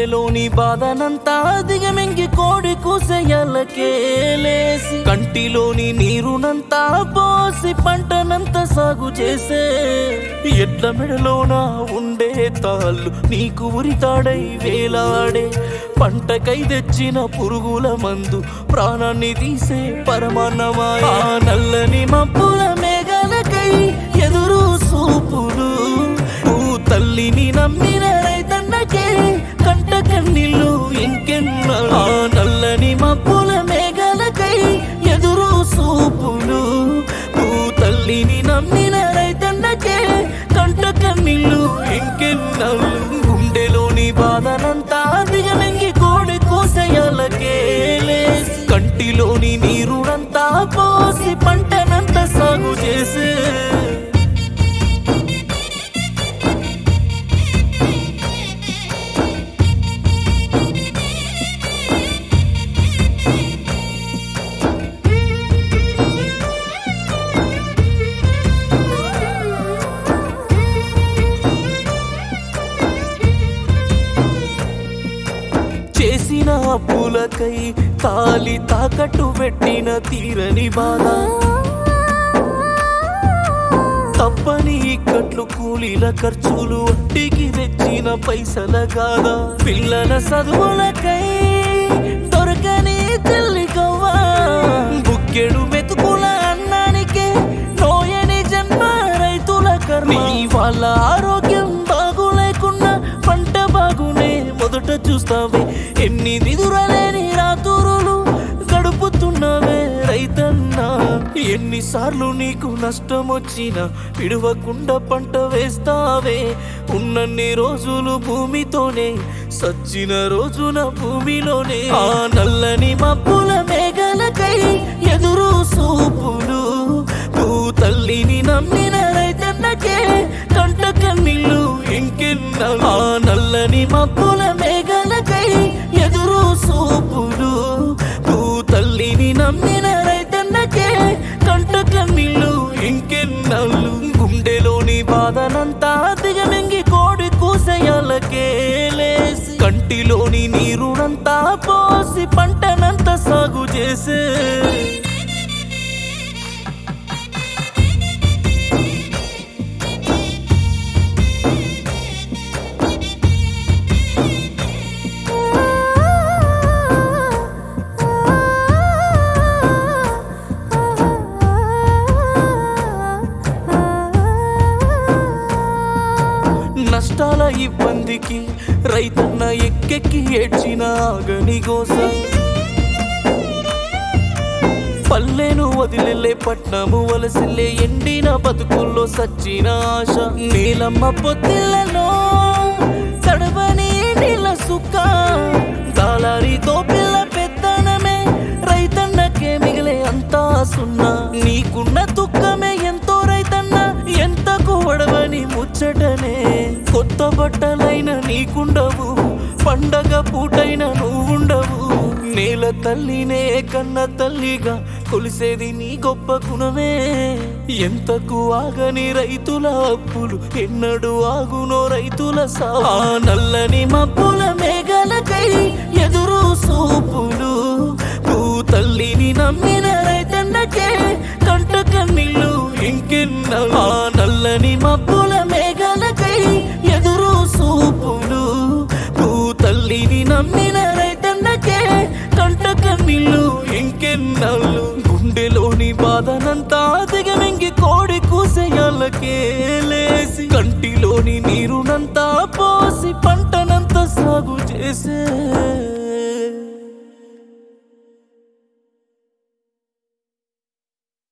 గుండెలోని బాధనంతా దిగమింగి కోడి కూసెయ్యాలకేలేసి కంటిలోని నీరునంతా పోసి పంటనంతా సాగు చేసే ఎడ్ల మెడలోన ఉండే తాళ్ళు నీకు ఉరితాడై వేలాడే పంటకై తెచ్చిన పురుగుల మందు ప్రాణాన్ని తీసే పరమాన్నమాయ ఆ నల్లని మబ్బుల మేఘాలకై ఎదురు సూపులు ఊ తల్లిని నమ్మిన రైతన్నకే కంట కన్నీళ్ళు ఇంకెన్న ఆ నల్లని మబ్బుల మేఘాలకై ఎదురు సూపులు ఊ తల్లిని నమ్మిన రైతన్నకే కంట కన్నీళ్ళు ఇంకెన్నలు గుండెలోని బాధనంతా దిగమింగి కోడి కోసయాలకే లేసి కంటిలోని నీరునంతా పోసి పంటనంతా సాగు చేసే చేసిన అప్పులకై తాలి తాకట్టు పెట్టిన తీరని బాధ తప్పని ఇక్కట్లు కూలీల ఖర్చులు వడ్డీకి తెచ్చిన పైసల కాదా పిల్లల చదువులకై దొరకని తల్లికవ్వా బుక్కెడు మెతుకుల అన్నానికే నోయని జన్మ రైతుల కర్మ నీ వాళ్ళ ఆరోగ్యం బాగులేకున్నా పంట బాగునే మొదట చూస్తావే ఎన్ని నిదురలేని రాతురులు గడుపుతున్నావే రైతన్నా ఎన్నిసార్లు నీకు నష్టం వచ్చినా విడవకుండా పంట వేస్తావే ఉన్నన్ని రోజులు భూమితోనే సచ్చిన రోజున భూమిలోనే ఆ నల్లని మబ్బుల మేఘాలకై ఎదురు సూపులు భూ తల్లిని నమ్మిన రైతన్నకే కంట కన్నీళ్ళు ఇంకెన్న ఆ నల్లని మబ్బుల మేఘాలకై ఎదురు సూపులు భూ తల్లిని నమ్మిన రైతన్నకే కంట కన్నీళ్ళు ఇంకెన్నలు గుండెలోని బాధనంతా దిగమింగి కోడి కూసయాలకే లేసి కంటిలోని నీరునంతా పోసి పంటనంతా సాగు చేసే నష్టాల ఇబ్బందికి రైతన్న ఎక్కెక్కి ఏడ్చిన ఆగని గోస పల్లెను వదిలెళ్ళే పట్నము వలసిల్లే ఎండిన బతుకుల్లో సచ్చిన ఆశ నీలమ్మ పొత్తిళ్ళలో తడవని నీళ్ళ సుక్క దాలారితో పిల్ల పెత్తనమే రైతన్నకే మిగిలే అంతా సున్నా నీకున్న దుఃఖమే ఎంతో రైతన్న ఎంతకు వడవని ముచ్చటనే కొత్త బట్టలైన నీకుండవు పండగ పూటైన నువ్వుండవు నేల తల్లినే కన్న తల్లిగా కొలిసేది నీ గొప్ప గుణమే ఎంతకు ఆగని రైతుల అప్పులు ఎన్నడు ఆగునో రైతుల సావు ఆ నల్లని మబ్బుల మేఘాలకై ఎదురు సూపులు భూ తల్లిని నమ్మిన రైతన్నకే కంట కన్నీళ్ళు ఇంకెన్న ఆ నల్లని మబ్బుల మేఘాలకై ఎదురు సూపులు భూ తల్లిని నమ్మిన రైతన్నకే కంట కన్నీళ్ళు ఇంకెన్నలు గుండెలోని బాధనంతా దిగమింగి కోడి కూసెయ్యాలకే లేసి కంటిలోని నీరునంతా పోసి పంటనంతా సాగు చేసే